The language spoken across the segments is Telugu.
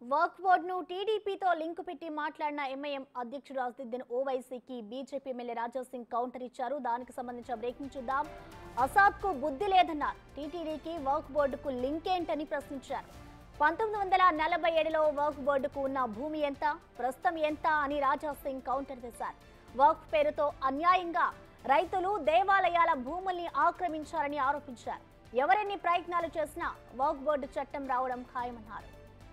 వర్క్ బోర్డును టీడీపీతో లింక్ పెట్టి మాట్లాడిన ఎంఐఎం అధ్యక్షుడు అసదుద్దీన్ ఓవైసీకి BJP MLA Raja Singh counter ఇచ్చారు దానికి సంబంధించిన బ్రేకింగ్ చూద్దాం అసాద్ కు బుద్ధి లేదన్నారు టీటీడీకి వర్క్ బోర్డుకు లింక్ ఏంటని ప్రశ్నించారు పంతొమ్మిది వందల నలభై ఏడులో వర్క్ బోర్డుకు ఉన్న భూమి ఎంత ప్రస్తుతం ఎంత అని రాజా సింగ్ కౌంటర్ వేశారు వర్క్ పేరుతో అన్యాయంగా రైతులు దేవాలయాల భూముల్ని ఆక్రమించారని ఆరోపించారు ఎవరెన్ని ప్రయత్నాలు చేసినా వర్క్ బోర్డు చట్టం రావడం ఖాయమన్నారు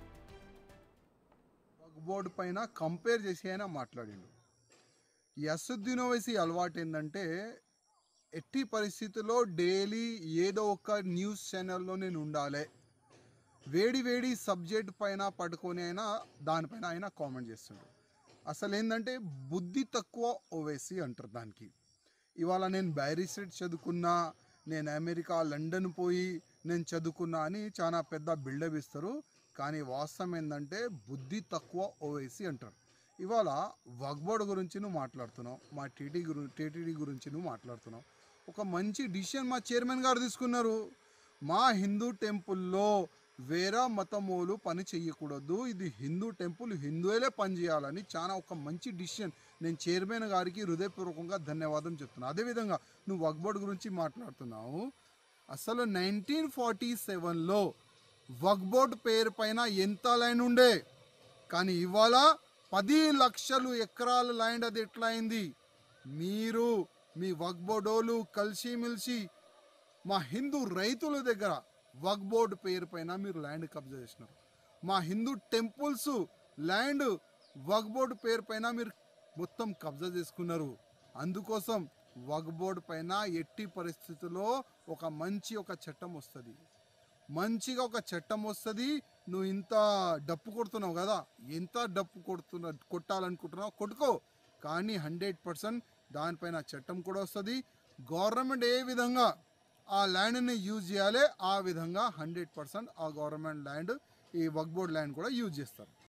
వక్ బోర్డు పైన కంపేర్ చేసి ఆయన మాట్లాడిండు ఈ అసదుద్దీన్ ఓవైసీ అలవాటు ఏంటంటే ఎట్టి పరిస్థితుల్లో డైలీ ఏదో ఒక న్యూస్ ఛానల్లో నేను ఉండాలి వేడి వేడి సబ్జెక్ట్ పైన పట్టుకొని అయినా దానిపైన ఆయన కామెంట్ చేస్తుండు అసలు ఏంటంటే బుద్ధి తక్కువ ఓవైసీ అంటారు దానికి ఇవాళ నేను బ్యారిస్టెడ్ చదువుకున్నా నేను అమెరికా లండన్ పోయి నేను చదువుకున్నా అని చాలా పెద్ద బిల్డప్ ఇస్తారు కానీ వాస్తవం ఏంటంటే బుద్ధి తక్కువ ఓవైసీ అంటారు ఇవాళ వగ్బోర్డ్ గురించి నువ్వు మాట్లాడుతున్నావు మా టీటీ గురి టీటీడీ గురించి నువ్వు మాట్లాడుతున్నావు ఒక మంచి డిసిషన్ మా చైర్మన్ గారు తీసుకున్నారు మా హిందూ టెంపుల్లో వేరే మతమోలు పని చేయకూడదు ఇది హిందూ టెంపుల్ హిందువులే పని చేయాలని చాలా ఒక మంచి డిసిషన్ నేను చైర్మన్ గారికి హృదయపూర్వకంగా ధన్యవాదం చెప్తున్నాను అదేవిధంగా నువ్వు వక్బోర్డ్ గురించి మాట్లాడుతున్నావు అసలు నైన్టీన్ ఫార్టీ సెవెన్లో వక్బోర్డ్ పేరు పైన ఎంత లైన్ ఉండే కానీ ఇవాళ పది లక్షలు ఎకరాల ల్యాండ్ అది ఎట్లా అయింది మీరు మీ వక్బోర్డోలు కలిసిమెలిసి మా హిందూ రైతుల దగ్గర వక్ బోర్డు పేరు పైన మీరు ల్యాండ్ కబ్జా చేసినారు మా హిందూ టెంపుల్స్ ల్యాండ్ వక్ బోర్డు పేరు పైన మీరు మొత్తం కబ్జా చేసుకున్నారు అందుకోసం వక్ బోర్డు పైన ఎట్టి పరిస్థితుల్లో ఒక మంచి ఒక చట్టం వస్తుంది మంచిగా ఒక చట్టం వస్తుంది నువ్వు ఇంత డప్పు కొడుతున్నావు కదా ఎంత డప్పు కొడుతున్నా కొట్టాలనుకుంటున్నావు కొట్టుకో కానీ హండ్రెడ్ పర్సెంట్ దానిపైన చట్టం కూడా వస్తుంది గవర్నమెంట్ ఏ విధంగా ఆ ల్యాండ్ని యూజ్ చేయాలి ఆ విధంగా హండ్రెడ్ పర్సెంట్ ఆ గవర్నమెంట్ ల్యాండ్ ఈ వక్ బోర్డ్ ల్యాండ్ కూడా యూజ్ చేస్తారు